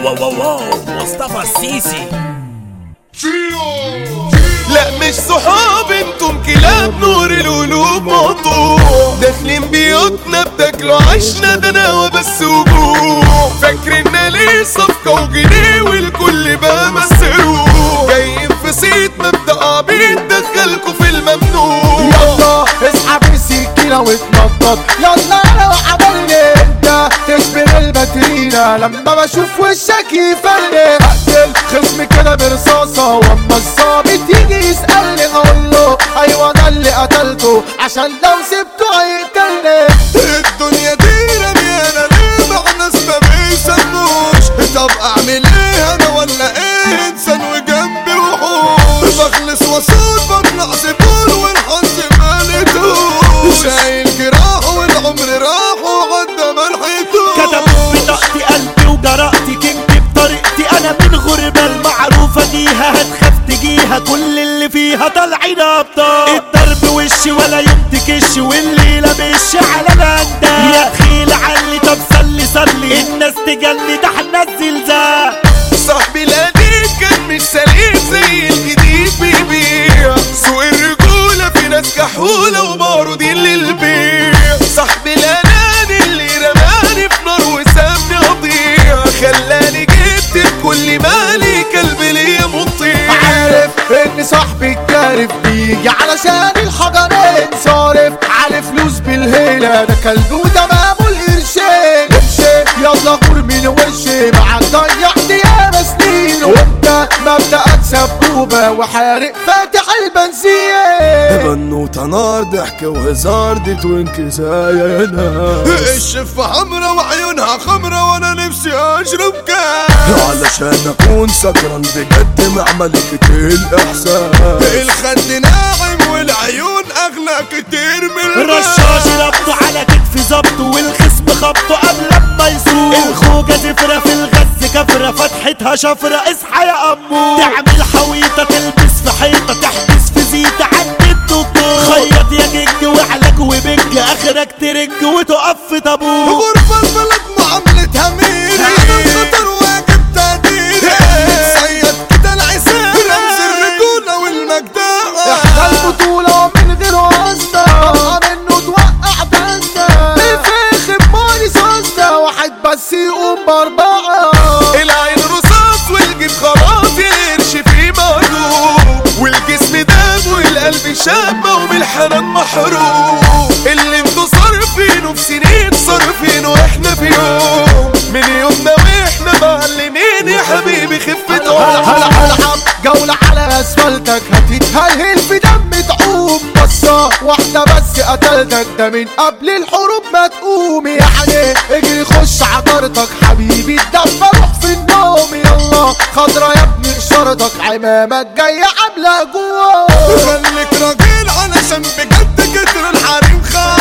واو واو واو مصطفى السيسي لا مش صحاب انتم كلاب نور القلوب مقطوع داخلين بيوتنا بتاكلوا عشنا ده انا وبس وجوع فاكرنا ليه صفقة وجنيه والكل بقى مسروق جايين في صيت مبدأ عبيط دخلكوا في الممنوع يلا اسحب السكينة واتنطط يلا انا وعملني انت تشبه الباترينا لما بشوف وشك يفرق اقتل خصمي كده برصاصة واما الظابط يجي يسألني اقول له ايوه انا اللي قتلته عشان لو سبته هيقتلني الدنيا دي رميانة ليه مع ناس ما بيسموش طب اعمل ايه انا ولا ايه انسان وجنبي وحوش بخلص وصول بطلع زبون والحظ مالتوش شايل جراح والعمر راح وعدى ملحقتوش كتبوا بطاقتي قلبي وجرأتي كنت بطريقتي انا من غربة المعروفة ديها هتخاف تجيها كل اللي فيها طالعين ابطال الضرب وش ولا يوم تكش واللي لابش على بندا يا تخيل علي طب صلي صلي الناس تجلي ده احنا الزلزال صاحبي القديم كان مش سليم زي الجديد بيبيع سوق الرجولة في ناس كحولة ومعروضين للبيع صاحبي الأناني اللي رماني في نار وسابني أضيع خلاني جبت بكل مالي كلب ليا مطيع عارف ان صاحبي الكارف بيجي علشان الحجرين صارف على فلوس بالهيلة ده كلب وتمامه القرشين امشي يلا غور من وشي معاك ضيعت ياما سنين وانت مبدأك سبوبة وحارق فاتح البنزين بنوتة نار ضحك وهزار دي توينك زي انا الشفة حمرا وعيونها خمرة وانا نفسي اشرب كاس علشان اكون سكران بجد مع ملكة الاحساس الخد ناعم والعيون اغلى كتير من الماس. رشاش ربطه على كتفي ظبطه والخصم خبطه قبل ما يسوق الخوجة زفرة في الغز كفرة فتحتها شفرة اصحى يا امو تعمل حويطة تلبس في حيطة تحبس في زيتة عند الدكتور خيط يا جنج وعلك وبنج اخرك ترنج وتقف في طابور غربة البلد معاملتها ميري خطر واجب تقديري صيد كده العسال رمز الرجولة والمجدعة احنا البطولة من غير واسطة طبعا منه توقع بسة الفخ بماني سوسة واحد بس يقوم باربعة العين رصاص والجيب خلاص القرش فيه مهدوم والجسم دام والقلب شاب وبالحنان محروم اللي انتوا صارفينه في سنين صارفينه احنا في يوم من يومنا واحنا معلمين يا حبيبي خفة هلا هلا عمر هلعب جولة على اسفلتك هتتهلهل في دم تعوم بصة واحدة بس قتلتك ده من قبل الحروب ما تقوم يعني اجري خش عجرتك حبيبي الدم روح في النوم يلا خضرا يا ابني اشارتك عمامك جاية عاملة جوا خليك راجل علشان بجد كتر الحريم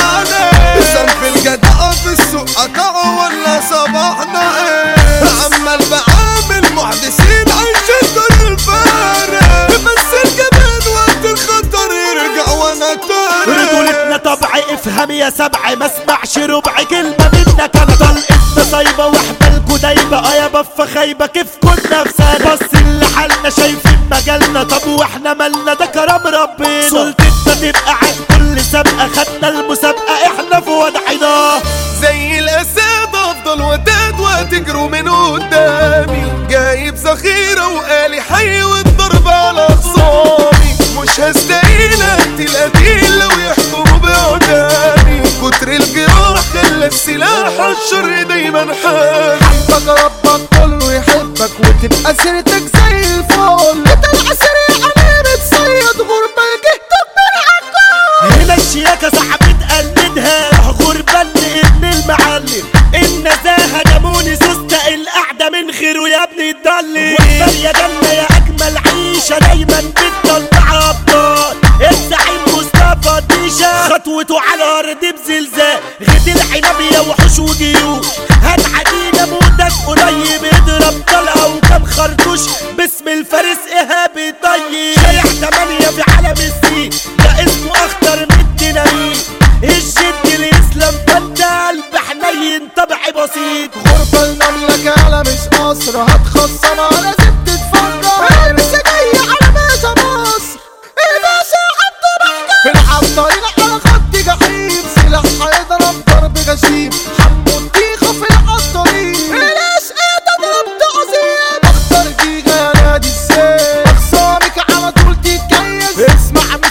خانق في الجدع في السوق قطعه ولا صباحنا ايه عمال بعامل محدثين عايشين دور الفارق بس الجبان وقت الخطر يرجع وانا تارك رجولتنا طبع افهم يا سبع ما اسمعش ربع كلمة منك انا طلقتنا صايبة واحبالكوا دايبة اه يا بفة خايبة كيف كنا في سنة بس اللي حالنا شايفين مجالنا طب واحنا مالنا ده كرم ربنا سلطتنا تبقى عن كل سابقة خدنا المسابقة احنا في وضعنا زي الاسد افضل وداد وتجروا من قدامي جايب ذخيرة وقالي حي والضرب على خصامي مش هستقيل اقتل قتيل لو يحكموا بقدامي كتر الجراح خلى السلاح الشر دايما حامي حبك ربك كله يحبك وتبقى سيرتك زي الفل انت العسري عليه بتصيد غربة جهتك من عقاب هنا الشياكة صاحبي تقلدها غربان ابن المعلم النزاهة جابوني سوستة القعدة من خيره يا ابني اتضلي واختار يا جنة يا أجمل عيشة دايما بتطلع أبطال الزعيم مصطفى ديشة خطوته على أرض بزلزال غد العنب يا وحوش وجيوش هات عدينا موتك قريب اضرب طلقة وكم خرطوش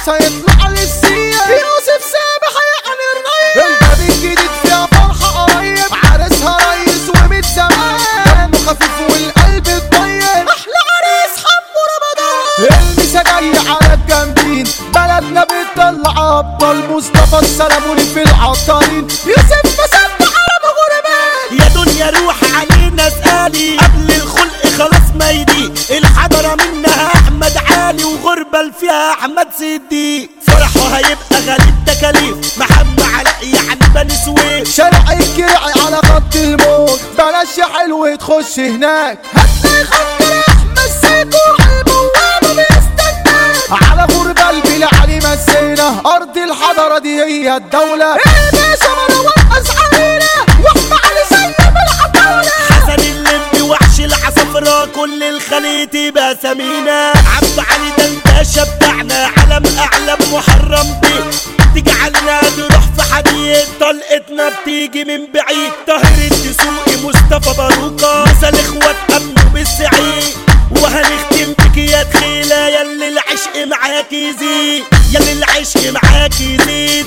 العريس هيطلع للسيا يوسف سامح يعني الريس الباب الجديد فيها فرحة قريب عريسها ريس وميت زمان دمه خفيف والقلب الطيب احلى عريس حمو رمضان المسا جاي على الجامدين بلدنا بتطلع ابطال مصطفى السلموني في العطارين يوسف مسمى على مغربين يا دنيا روح علينا اسألي قبل الخلق خلاص ما يضيق الحضرة منها احمد علي وغربة فيها احمد صديق فرحه هيبقى غالي التكاليف محمد علاء يعني بني سويف شارع الكرعي على خط الموت بلاش يا حلو تخش هناك هتلاقي خط احمد سيكو على البوابه بيستناك على غربة البلا علي مسينا ارض الحضره دي هي الدوله الباشا مروان اسعارنا واحمى علي سلم العطاوله حسن اللمبي وحش العصفرة كل الخليط يبقى سمينا عبد علي ده الباشا بتاعنا علم اعلم محرم بيه تجعلنا نروح في حديد طلقتنا بتيجي من بعيد طاهر الدسوقي مصطفى باروكة مثل اخوات امنوا بالسعيد وهنختم بك يا تخيلة ياللي العشق معاك يزيد ياللي العشق معاك يزيد